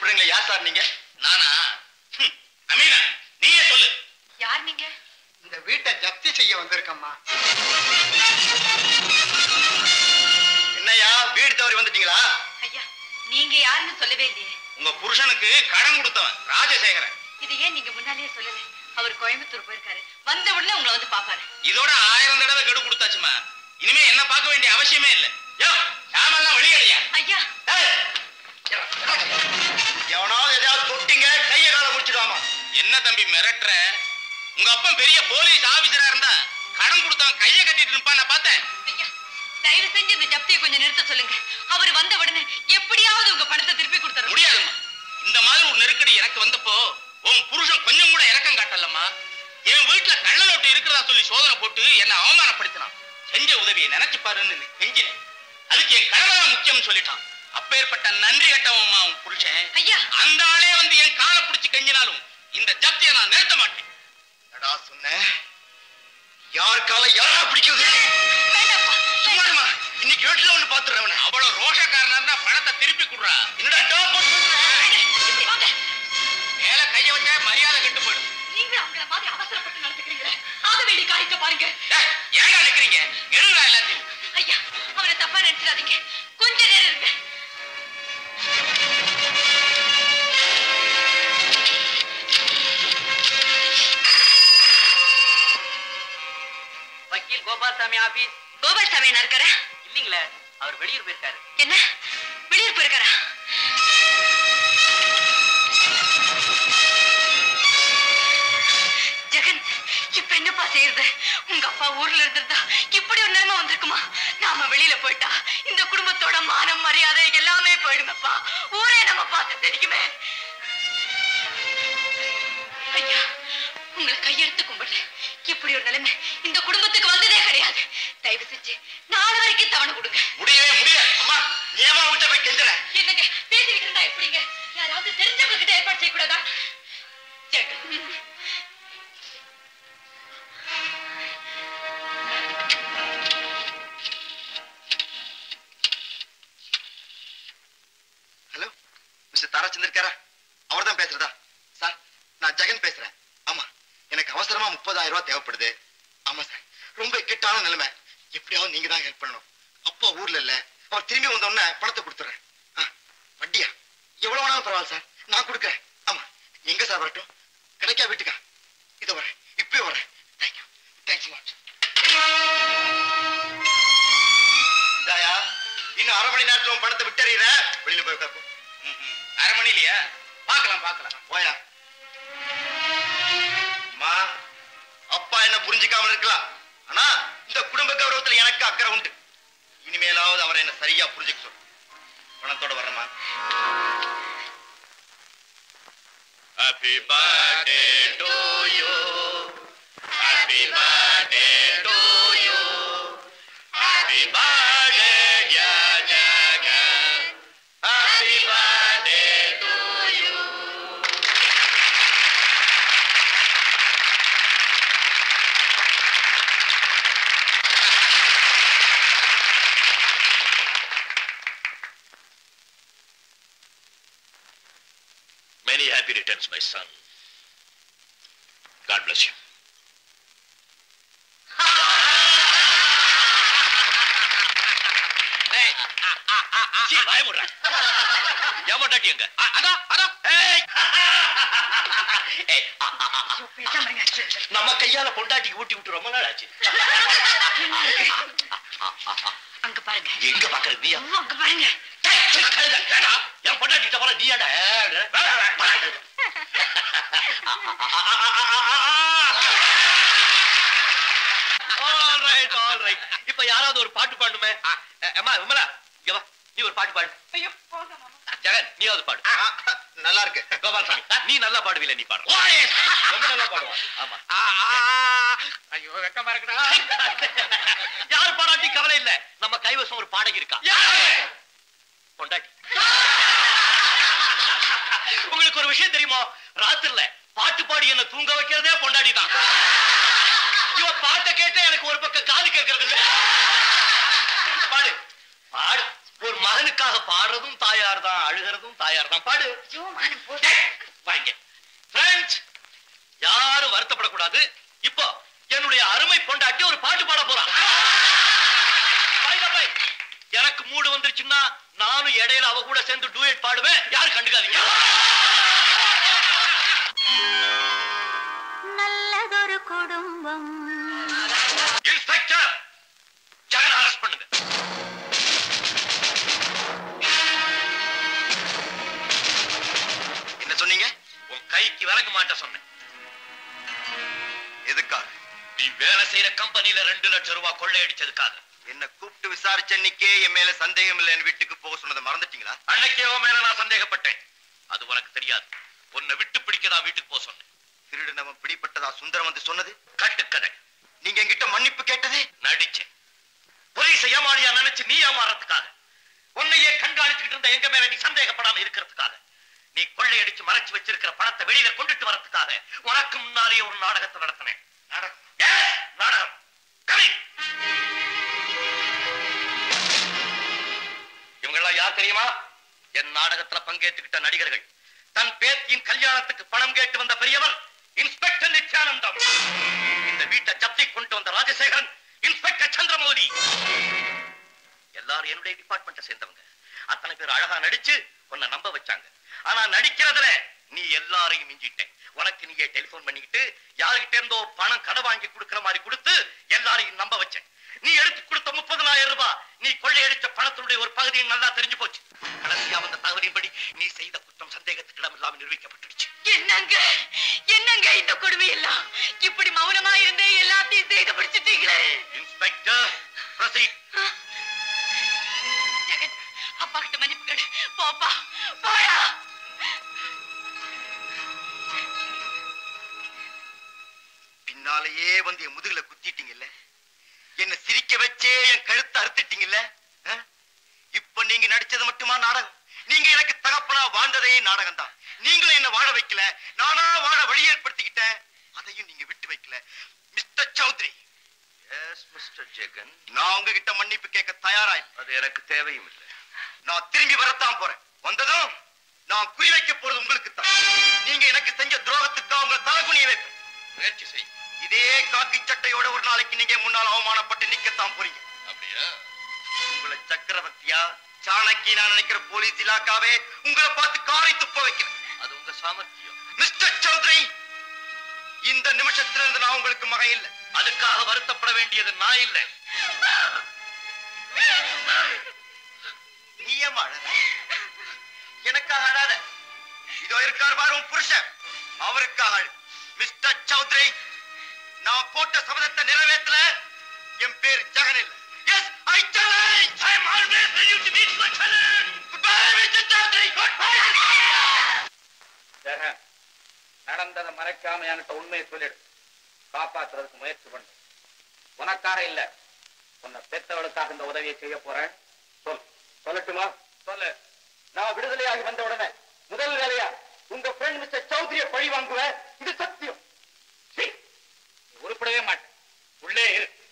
கூப்பிடுறீங்களே யார் சார் நீங்க நானா ஹம், அமீனா நீயே சொல்லு யார் நீங்க இந்த வீட்டை ஜப்தி செய்ய வந்திருக்கம்மா என்னய்யா வீடு தவறி வந்துட்டீங்களா ஐயா நீங்க யாருன்னு சொல்லவே இல்லையே உங்க புருஷனுக்கு கடன் கொடுத்தவன் ராஜசேகரன் இது ஏன் நீங்க முன்னாலேயே சொல்லல அவர் கோயம்புத்தூர் போயிருக்காரு வந்த உடனே உங்களை வந்து பாப்பாரு இதோட ஆயிரம் தடவை கெடு கொடுத்தாச்சுமா இனிமே என்ன பார்க்க வேண்டிய அவசியமே இல்ல யோ சாமெல்லாம் வெளியடியா ஐயா எவனாவது எதையாவது தொட்டிங்க கைய கால முடிச்சிடுவாமா என்ன தம்பி மிரட்டுற உங்க அப்பன் பெரிய போலீஸ் ஆபீசரா இருந்தா கடன் கொடுத்தவன் கைய கட்டிட்டு இருப்பான் நான் பார்த்தேன் ஐயா தயவு செஞ்சு இந்த ஜப்தியை கொஞ்சம் நிறுத்த சொல்லுங்க அவர் வந்த உடனே எப்படியாவது உங்க பணத்தை திருப்பி கொடுத்துறோம் முடியாதும்மா இந்த மாதிரி ஒரு நெருக்கடி எனக்கு வந்தப்போ உன் புருஷன் கொஞ்சம் கூட இறக்கம் காட்டலம்மா என் வீட்டுல கள்ள நோட்டு இருக்கிறதா சொல்லி சோதனை போட்டு என்ன அவமானப்படுத்தினான் செஞ்ச உதவியை நினைச்சு பாருன்னு கெஞ்சினேன் அதுக்கு என் கடமை தான் முக்கியம்னு சொல்லிட்டான் அப்பேற்பட்ட நன்றி கட்டவம்மா உன் புருஷன் ஐயா அந்த ஆளே வந்து என் காலை பிடிச்சு கெஞ்சினாலும் இந்த ஜப்தியை நான் நிறுத்த மாட்டேன் என்னடா சொன்ன யார் கால யாரா பிடிக்கிறது வேண்டாப்பா சும்மாடுமா இன்னைக்கு வீட்டுல ஒண்ணு பாத்துறவன அவ்வளவு ரோஷக்காரனா இருந்தா பணத்தை திருப்பி குடுறா என்னடா டாப் இப்படி வாங்க மேல கைய வச்சா மரியாதை கெட்டு போயிடும் நீங்க அவங்கள மாதிரி அவசரப்பட்டு நடந்துக்கிறீங்களே ஆக வேண்டி காரியத்தை பாருங்க டேய், ஏன்டா நிக்கிறீங்க எடுங்கடா எல்லாத்தையும் ஐயா அவரை தப்பா நினைச்சிடாதீங்க கொஞ்ச நேரம் இருங்க வக்கீல் கோபால்சாமி ஆபீஸ் கோபால்சாமி என்ன இருக்காரு இல்லீங்களே அவர் வெளியூர் போயிருக்காரு என்ன வெளியூர் போயிருக்காரா ஜெகன் இப்ப என்னப்பா செய்யறது உங்க அப்பா ஊர்ல இருந்திருந்தா இப்படி ஒரு நிலைமை வந்திருக்குமா நாம வெளியில போயிட்டா இந்த குடும்பத்தோட மானம் மரியாதை எல்லாமே போயிடுங்கப்பா ஊரே நம்ம பார்த்து தெரிக்குமே ஐயா உங்களை கையெடுத்து கும்பிடுறேன் இப்படி ஒரு நிலைமை இந்த குடும்பத்துக்கு வந்ததே கிடையாது தயவு செஞ்சு நாலு வரைக்கும் தவணை கொடுங்க முடியவே முடியாது அம்மா நீ ஏமா உன்கிட்ட போய் கெஞ்சுற என்னங்க பேசிக்கிட்டு இருந்தா எப்படிங்க யாராவது தெரிஞ்சவங்க கிட்ட ஏற்பாடு செய்யக்கூடாதா ஜெகன். ஹலோ மிஸ்டர் தாரா சந்திருக்காரா அவர் தான் பேசுறதா சார் நான் ஜெகன் பேசுறேன் ஆமா எனக்கு அவசரமா முப்பதாயிரம் ரூபாய் தேவைப்படுது ஆமா சார் ரொம்ப இக்கட்டான நிலைமை எப்படியாவது நீங்க தான் ஹெல்ப் பண்ணணும் அப்பா ஊர்ல இல்ல அவர் திரும்பி வந்த உடனே பணத்தை கொடுத்துறேன் ஆ, வட்டியா எவ்வளவு வேணாலும் பரவாயில்ல சார் நான் கொடுக்குறேன் ஆமா எங்க சார் வரட்டும் கிடைக்கா வீட்டுக்கா இதோ வரேன் இப்பவே வரேன் தேங்க்யூ தேங்க்ஸ் மச் தாயா இன்னும் அரை மணி நேரத்துல உன் பணத்தை விட்டறிகிற வெளியில போய் உட்கார் போ. ம்ஹும். அரை மணிலையா பார்க்கலாம் பார்க்கலாம் போயா அம்மா அப்பா என்ன புரிஞ்சுக்காம இருக்கலாம் ஆனா இந்த குடும்ப கௌரவத்துல எனக்கு அக்கறை உண்டு இனிமேலாவது அவரை என்ன சரியா புரிஞ்சுக்க சொல்லு பணத்தோட வரமா happy birthday to you happy birthday to you happy birthday dear Jagan happy birthday to you Many happy returns, my son. God bless you. சீ, வாய மூடுறா. என் பொண்டாட்டி எங்க? அ- அதான், அதான். ஏய். ஏய், அ- அ- அ- அ. பேசாம இருங்க. நம்ம கையால பொண்டாட்டிக்கு ஊட்டி விட்டு ரொம்ப நாள் ஆச்சு அங்க பாருங்க எங்க பாக்குறது நீயா அங்க பாருங்க டேய், சின்ன கழுதை, வேணா. என் பொண்டாட்டி கிட்ட போற நீ ஏன்டா? ஏய், வேணா, வேணா. All right, all right. இப்ப யாராவது ஒரு பாட்டு பாடுமே அம்மா விமலா இங்க வா நீ ஒரு பாட்டு பாடு ஐயோ போங்க மாமா ஜெகன் நீயாவது பாடு நல்லா இருக்கு கோபால்சாமி நீ நல்லா பாடுவில நீ பாடு ரொம்ப நல்லா பாடுவான் ஆமா ஐயோ வெக்கமா இருக்குடா யார் பாடாட்டி கவலை இல்ல நம்ம கைவசம் ஒரு பாடகி இருக்கா பொண்டாட்டி உங்களுக்கு ஒரு விஷயம் தெரியுமா ராத்திரில பாட்டு பாடி என்ன தூங்க வைக்கிறதே பொண்டாட்டி தான் இவ பாட்டை கேட்டே எனக்கு ஒரு பக்கம் காது கேட்கறது இல்ல பாடு பாடு ஒரு மகனுக்கு மகனுக்காக பாடுறதும் தாயார் தான் அழுகிறதும் தாயார் தான் பாடு ஐயோ மானம் போ டேய், வாங்க ஃப்ரெண்ட்ஸ் யாரும் வருத்தப்படக்கூடாது இப்போ என்னுடைய அருமை பொண்டாட்டி ஒரு பாட்டு பாட போறான் By the way, எனக்கு மூடு வந்துருச்சுன்னா நானும் இடையில அவ கூட சேர்ந்து டூயட் பாடுவேன் யாரும் கண்டுக்காதீங்க நல்லதொரு குடும்பம் இன்ஸ்பெக்டர் ஜெகன் அரெஸ்ட் பண்ணுங்க என்ன சொன்னீங்க உன் கைக்கு விலக மாட்ட சொன்னேன் எதுக்காக நீ வேலை செய்யற கம்பெனில ரெண்டு லட்சம் ரூபாய் கொள்ளையடிச்சதுக்காக என்ன கூப்பிட்டு விசாரிச்ச அன்னைக்கே என் மேல சந்தேகம் இல்லைன்னு வீட்டுக்கு போக சொன்னதை மறந்துட்டீங்களா அன்னைக்கே உன் மேல நான் சந்தேகப்பட்டேன் அது உனக்கு தெரியாது உன்னை விட்டு பிடிக்கதான் வீட்டுக்கு போக சொன்னேன் திருடினவன் பிடிப்பட்டதா சுந்தரம் வந்து சொன்னது கட்டுக்கதை நீங்க என்கிட்ட மன்னிப்பு கேட்டது நடிச்சேன் போலீஸ ஏமாளியா நினைச்சு நீ ஏமாறதுக்காக உன்னையே கண்காணிச்சுக்கிட்டு இருந்த எங்க மேல நீ சந்தேகப்படாம இருக்கிறதுக்காக நீ கொள்ளையடிச்சு மறைச்சு வச்சிருக்கிற பணத்தை வெளியில கொண்டுட்டு வரதுக்காக உனக்கு முன்னாலேயே ஒரு நாடகத்தை நடத்தினேன் நாடகம் Yes, நாடகம் Come in. இவங்கெல்லாம் யார் தெரியுமா என் நாடகத்துல பங்கேற்றுக்கிட்ட நடிகர்கள் தன் பேத்தியின் கல்யாணத்துக்கு பணம் கேட்டு வந்த பெரியவர் இன்ஸ்பெக்டர் நித்யானந்தம் இந்த வீட்டை ஜப்தி கொண்டு வந்த ராஜசேகரன் இன்ஸ்பெக்டர் சந்திரமௌலி எல்லாரும் என்னுடைய டிபார்ட்மெண்ட்டை சேர்ந்தவங்க அத்தனை பேர் அழகா நடிச்சு உன்னை நம்ப வச்சாங்க ஆனா நடிக்கிறதுல நீ எல்லாரையும் மிஞ்சிட்டேன் உனக்கு நீயே டெலிபோன் பண்ணிக்கிட்டு யாருகிட்ட இருந்தோ பணம் கடை வாங்கி கொடுக்கிற மாதிரி கொடுத்து எல்லாரையும் நம்ப வச்சேன் நீ எடுத்து கொடுத்த முப்பதனாயிரம் ரூபாய் நீ கொள்ளையடிச்ச பணத்தினுடைய ஒரு பகுதியும் நல்லா தெரிஞ்சு போச்சு கடைசியா வந்த தகவலின்படி நீ செய்த குற்றம் சந்தேகத்துக்கு இடம் இல்லாமல் நிரூபிக்கப்பட்டுடுச்சு என்னங்க என்னங்க இந்த கொடுமை எல்லாம் இப்படி மௌனமா இருந்தே எல்லாத்தையும் செய்து பிடிச்சிட்டீங்களே இன்ஸ்பெக்டர் proceed. ஜெகன் அப்பா கிட்ட மன்னிப்பு கேளு போப்பா போயா பின்னாலேயே வந்து என் முதுகுல குத்திட்டீங்கல்ல என்ன சிரிக்க வச்சே என் கழுத்தை அறுத்துட்டீங்கல்ல ஆ? இப்ப நீங்க நடிச்சது மட்டுமா நாடகம் நீங்க எனக்கு தகப்பனா வாழ்ந்ததே நாடகம் தான் நீங்களும் என்ன வாழ வைக்கல நானா வாழ வழி ஏற்படுத்திக்கிட்டேன் அதையும் நீங்க விட்டு வைக்கல mister Chowdary Yes, Mr. Jagan நான் உங்ககிட்ட மன்னிப்பு கேட்க தயாரா இல்லை அது எனக்கு தேவையும் இல்லை நான் திரும்பி வரத்தான் போறேன் வந்ததும் நான் குறி வைக்க போறது உங்களுக்கு தான் நீங்க எனக்கு செஞ்ச துரோகத்துக்கு உங்களை தலைகுனிய வைப்பேன் முயற்சி செய் இதே காக்கி சட்டையோட ஒரு நாளைக்கு நீங்க முன்னால் அவமானப்பட்டு நிக்கத்தான் போறீங்க அப்படியா உங்களை சக்கரவர்த்தியா சாணக்கியா நினைக்கிற போலீஸ் இலாக்காவே உங்களை பார்த்து காரை துப்ப வைக்கிறேன் அது உங்க சாமர்த்தியம் மிஸ்டர் சௌத்ரி இந்த நிமிஷத்துல இருந்து நான் உங்களுக்கு மகன் இல்லை அதுக்காக வருத்தப்பட வேண்டியது நான் இல்லை நீ ஏம்மா அழற எனக்காக அழாத இதோ இருக்கார் பாரு உன் புருஷன் அவருக்காக அழு மிஸ்டர் சௌத்ரி நான் போட்ட சபதத்தை நிறைவேற்றல என் பேர் ஜெகன் இல்ல yes I challenge I am always ready to meet my challenge goodbye mister Chowdary goodbye Jagan நடந்ததை மறைக்காம என்கிட்ட உண்மையை சொல்லிடு காப்பாத்துறதுக்கு முயற்சி பண்ணு உனக்காக இல்ல உன்னை பெத்தவளுக்காக இந்த உதவியை செய்ய போறேன் சொல் சொல்லட்டுமா சொல்லு நான் விடுதலையாகி வந்த உடனே முதல் வேலையா உங்க ஃப்ரெண்ட் மிஸ்டர் சௌத்ரிய பழி வாங்குவேன் இது சத்தியம் சீ, நீ உருப்படவே மாட்டேன் உள்ளே இரு